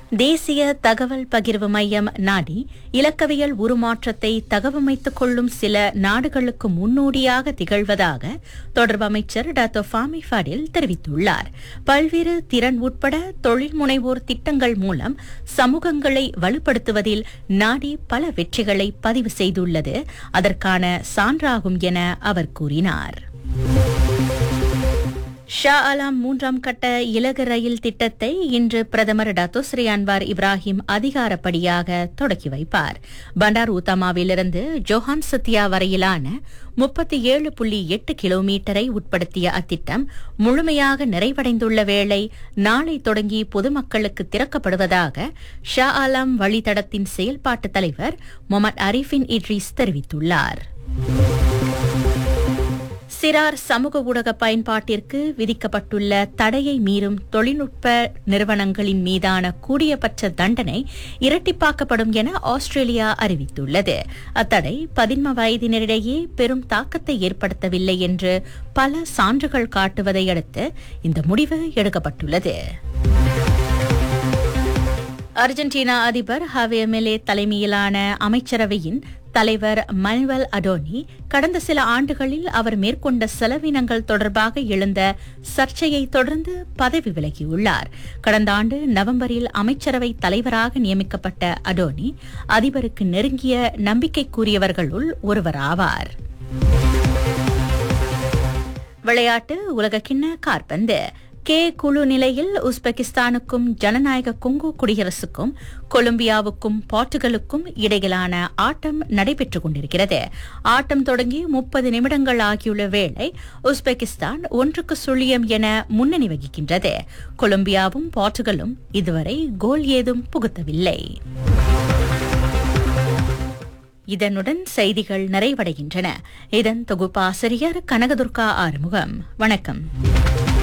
தேசிய தகவல் பகிர்வு மையம் நாடி இலக்கவியல் உருமாற்றத்தை தகவமைத்துக் கொள்ளும் சில நாடுகளுக்கு முன்னோடியாக திகழ்வதாக தொடர்பு அமைச்சர் டாக்டர் ஃபாமி ஃபடில் தெரிவித்துள்ளார் பல்வேறு திறன் உட்பட தொழில் முனைவோர் திட்டங்கள் மூலம் சமூகங்களை வலுப்படுத்துவதில் நாடி பல வெற்றிகளை பதிவு செய்துள்ளது அதற்கான சான்றாகும் என அவர் கூறினார் ஷா ஆலம் மூன்றாம் கட்ட இலகு ரயில் திட்டத்தை இன்று பிரதமர் டத்தோஸ்ரீ அன்வார் இப்ராஹிம் அதிகாரப்படியாக தொடக்கி வைப்பார் பண்டார் ஊத்தமாவிலிருந்து ஜோஹான் சத்தியா வரையிலான முப்பத்தி ஏழு புள்ளி எட்டு கிலோமீட்டரை உட்படுத்திய அத்திட்டம் முழுமையாக நிறைவடைந்துள்ள வேளை நாளை தொடங்கி பொதுமக்களுக்கு திறக்கப்படுவதாக ஷா ஆலம் வழித்தடத்தின் செயல்பாட்டு தலைவர் முகமது அரீஃபின் இட்ரிஸ் தெரிவித்துள்ளார் சிறார் சமூக ஊடக பயன்பாட்டிற்கு விதிக்கப்பட்டுள்ள தடையை மீறும் தொழில்நுட்ப நிறுவனங்களின் மீதான கூடியபட்ச தண்டனை இரட்டிப்பாக்கப்படும் என ஆஸ்திரேலியா அறிவித்துள்ளது அத்தடை பதின்ம வயதினரிடையே பெரும் தாக்கத்தை ஏற்படுத்தவில்லை என்று பல சான்றுகள் காட்டுவதை அடுத்து இந்த முடிவு எடுக்கப்பட்டுள்ளது அர்ஜென்டினா அதிபர் ஹவேமெலே தலைமையிலான அமைச்சரவையின் தலைவர் மனுவல் அடோனி கடந்த சில ஆண்டுகளில் அவர் மேற்கொண்ட செலவினங்கள் தொடர்பாக எழுந்த சர்ச்சையை தொடர்ந்து பதவி விலகியுள்ளார் கடந்த ஆண்டு நவம்பரில் அமைச்சரவை தலைவராக நியமிக்கப்பட்ட அடோனி அதிபருக்கு நெருங்கிய நம்பிக்கைக்குரியவர்களுள் ஒருவராவார் விளையாட்டு உலகக்கிண்ண கார்பந்து கே குழு நிலையில் உஸ்பெகிஸ்தானுக்கும் ஜனநாயக கொங்கோ குடியரசுக்கும் கொலம்பியாவுக்கும் போர்ச்சுகலுக்கும் இடையிலான ஆட்டம் நடைபெற்றுக் கொண்டிருக்கிறது ஆட்டம் தொடங்கி முப்பது நிமிடங்கள் ஆகியுள்ள வேளை உஸ்பெகிஸ்தான் ஒன்றுக்கு சுழியம் என முன்னணி வகிக்கின்றது கொலம்பியாவும் போர்ச்சுகலும் இதுவரை கோல் ஏதும் புகுத்தவில்லை இதனுடன் செய்திகள் நிறைவடைகின்றன இதன் தொகுப்பாசிரியர் கனகதுர்கா ஆறுமுகம் வணக்கம்